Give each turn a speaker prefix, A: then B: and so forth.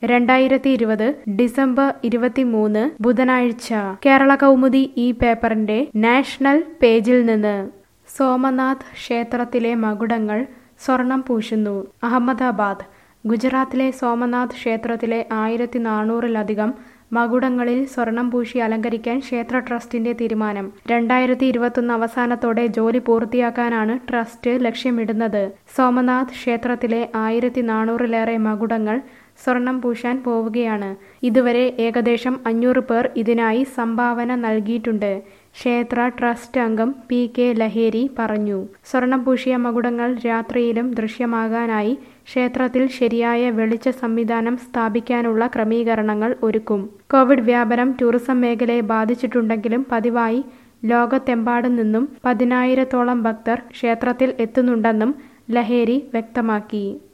A: രണ്ടായിരത്തി ഇരുപത് ഡിസംബർ ഇരുപത്തിമൂന്ന് ബുധനാഴ്ച കേരള കൗമുദി ഈ പേപ്പറിന്റെ നാഷണൽ പേജിൽ നിന്ന് സോമനാഥ് ക്ഷേത്രത്തിലെ മകുടങ്ങൾ സ്വർണം പൂശുന്നു അഹമ്മദാബാദ് ഗുജറാത്തിലെ സോമനാഥ് ക്ഷേത്രത്തിലെ ആയിരത്തി നാനൂറിലധികം മകുടങ്ങളിൽ സ്വർണം പൂശി അലങ്കരിക്കാൻ ക്ഷേത്ര ട്രസ്റ്റിന്റെ തീരുമാനം രണ്ടായിരത്തി ഇരുപത്തൊന്ന് അവസാനത്തോടെ ജോലി പൂർത്തിയാക്കാനാണ് ട്രസ്റ്റ് ലക്ഷ്യമിടുന്നത് സോമനാഥ് ക്ഷേത്രത്തിലെ ആയിരത്തി നാനൂറിലേറെ മകുടങ്ങൾ സ്വർണം പൂശാൻ പോവുകയാണ് ഇതുവരെ ഏകദേശം അഞ്ഞൂറ് പേർ ഇതിനായി സംഭാവന നൽകിയിട്ടുണ്ട് ക്ഷേത്ര ട്രസ്റ്റ് അംഗം പി കെ ലഹേരി പറഞ്ഞു സ്വർണം പൂശിയ മകുടങ്ങൾ രാത്രിയിലും ദൃശ്യമാകാനായി ക്ഷേത്രത്തിൽ ശരിയായ വെളിച്ച സംവിധാനം സ്ഥാപിക്കാനുള്ള ക്രമീകരണങ്ങൾ ഒരുക്കും കോവിഡ് വ്യാപനം ടൂറിസം മേഖലയെ ബാധിച്ചിട്ടുണ്ടെങ്കിലും പതിവായി ലോകത്തെമ്പാടും നിന്നും പതിനായിരത്തോളം ഭക്തർ ക്ഷേത്രത്തിൽ എത്തുന്നുണ്ടെന്നും ലഹേരി വ്യക്തമാക്കി